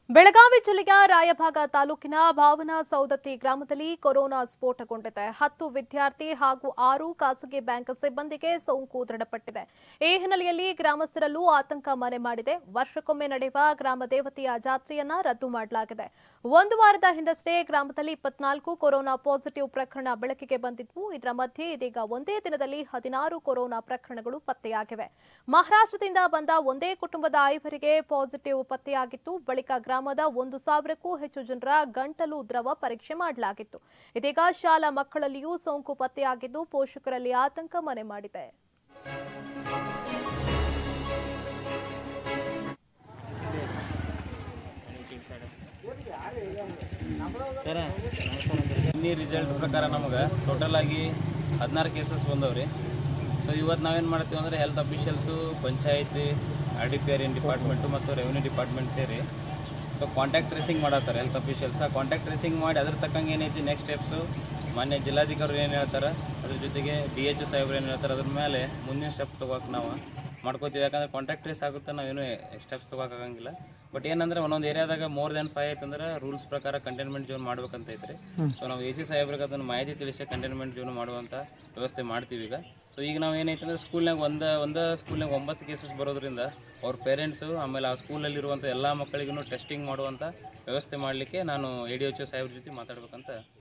ಬೆಳಗಾವಿ ಜಿಲ್ಲೆಯ ರಾಯಭಾಗ ತಾಲೂಕಿನ ಭಾವನಾ ಸೌದತ್ತಿ ಗ್ರಾಮದಲ್ಲಿ ಕೊರೋನಾ ಸ್ಫೋಟಗೊಂಡಿದೆ ಹತ್ತು ವಿದ್ಯಾರ್ಥಿ ಹಾಗೂ ಆರು ಖಾಸಗಿ ಬ್ಯಾಂಕ್ ಸಿಬ್ಬಂದಿಗೆ ಸೋಂಕು ದೃಢಪಟ್ಟಿದೆ ಈ ಹಿನ್ನೆಲೆಯಲ್ಲಿ ಗ್ರಾಮಸ್ಥರಲ್ಲೂ ಆತಂಕ ಮನೆ ಮಾಡಿದೆ ವರ್ಷಕ್ಕೊಮ್ಮೆ ನಡೆಯುವ ಗ್ರಾಮ ದೇವತೆಯ ಜಾತ್ರೆಯನ್ನ ರದ್ದು ಮಾಡಲಾಗಿದೆ ಒಂದು ವಾರದ ಹಿಂದಷ್ಟೇ ಗ್ರಾಮದಲ್ಲಿ ಇಪ್ಪತ್ನಾಲ್ಕು ಕೊರೋನಾ ಪಾಸಿಟಿವ್ ಪ್ರಕರಣ ಬೆಳಕಿಗೆ ಬಂದಿದ್ವು ಇದರ ಮಧ್ಯೆ ಇದೀಗ ಒಂದೇ ದಿನದಲ್ಲಿ ಹದಿನಾರು ಕೊರೋನಾ ಪ್ರಕರಣಗಳು ಪತ್ತೆಯಾಗಿವೆ ಮಹಾರಾಷ್ಟ್ರದಿಂದ ಬಂದ ಒಂದೇ ಕುಟುಂಬದ ಐವರಿಗೆ ಪಾಸಿಟಿವ್ ಪತ್ತೆಯಾಗಿತ್ತು ಬಳಿಕ ಗ್ರಾಮದ ಒಂದು ಸಾವಿರಕ್ಕೂ ಹೆಚ್ಚು ಜನರ ಗಂಟಲು ದ್ರವ ಪರೀಕ್ಷೆ ಮಾಡಲಾಗಿತ್ತು ಇದೀಗ ಶಾಲಾ ಮಕ್ಕಳಲ್ಲಿಯೂ ಸೋಂಕು ಪತ್ತೆಯಾಗಿದ್ದು ಪೋಷಕರಲ್ಲಿ ಆತಂಕ ಮನೆ ಮಾಡಿದೆ ಸರ ಇನ್ನಿ ರಿಸಲ್ಟ್ ಪ್ರಕಾರ ನಮಗೆ ಟೋಟಲ್ ಆಗಿ ಹದಿನಾರು ಕೇಸಸ್ ಬಂದವ್ರಿ ಸೊ ಇವತ್ತು ನಾವೇನು ಮಾಡ್ತೀವಿ ಅಂದರೆ ಹೆಲ್ತ್ ಅಫಿಷಿಯಲ್ಸು ಪಂಚಾಯತಿ R D P R in department ಮತ್ತು ರೆವಿನ್ಯೂ ಡಿಪಾರ್ಟ್ಮೆಂಟ್ ಸೇರಿ ಸೊ ಕಾಂಟ್ಯಾಕ್ಟ್ ಟ್ರೇಸಿಂಗ್ ಮಾಡತ್ತಾರೆ ಹೆಲ್ತ್ ಅಫಿಷಿಯಲ್ಸ್ ಆ ಕಾಂಟ್ಯಾಕ್ಟ್ ಟ್ರೇಸಿಂಗ್ ಮಾಡಿ ಅದ್ರ ತಕ್ಕಂಗೆ ಏನೈತಿ ನೆಕ್ಸ್ಟ್ ಸ್ಟೆಪ್ಸು ಮಾನ್ಯ ಜಿಲ್ಲಾಧಿಕಾರಿ ಏನು ಹೇಳ್ತಾರೆ ಅದ್ರ ಜೊತೆಗೆ ಡಿ ಎಚ್ ಸಾಹೇಬ್ರು ಏನು ಹೇಳ್ತಾರೆ ಅದ್ರ ಮೇಲೆ ಮುಂದಿನ ಸ್ಟೆಪ್ ತೊಗೋಕೆ ನಾವು ಮಾಡ್ಕೋತೀವಿ ಯಾಕಂದ್ರೆ ಕಾಂಟ್ಯಾಕ್ಟ್ ಟ್ರೇಸ್ ಆಗುತ್ತೆ ನಾವೇನು ಸ್ಟೆಪ್ಸ್ ತೊಗೋಕ್ಕಾಗಂಗಿಲ್ಲ ಬಟ್ ಏನಂದ್ರೆ ಒಂದೊಂದು ಏರಿಯಾದಾಗ ಮೋರ್ ದೆನ್ ಫೈವ್ ಐತಂದ್ರೆ ರೂಲ್ಸ್ ಪ್ರಕಾರ ಕಂಟೈನ್ಮೆಂಟ್ ಜೋನ್ ಮಾಡ್ಬೇಕಂತ ಐತ್ರಿ ಸೊ ನಾವು ಎ ಸಿ ಸಾಹೇಬ್ರಿಗೆ ಅದನ್ನು ಮಾಹಿತಿ ತಿಳಿಸಿ ಕಂಟೈನ್ಮೆಂಟ್ ಜೋನ್ ಮಾಡುವಂಥ ವ್ಯವಸ್ಥೆ ಮಾಡ್ತೀವಿ ಈಗ ಸೊ ಈಗ ನಾವು ಏನೈತೆ ಅಂದ್ರೆ ಸ್ಕೂಲ್ನಾಗ ಒಂದು ಒಂದು ಸ್ಕೂಲ್ನಾಗ ಒಂಬತ್ತು ಕೇಸಸ್ ಬರೋದ್ರಿಂದ ಅವ್ರ ಪೇರೆಂಟ್ಸು ಆಮೇಲೆ ಆ ಸ್ಕೂಲಲ್ಲಿರುವಂಥ ಎಲ್ಲ ಮಕ್ಕಳಿಗೂ ಟೆಸ್ಟಿಂಗ್ ಮಾಡುವಂಥ ವ್ಯವಸ್ಥೆ ಮಾಡಲಿಕ್ಕೆ ನಾನು ಎ ಡಿ ಎಚ್ ಸಾಹೇಬ್ರ ಜೊತೆ ಮಾತಾಡ್ಬೇಕಂತ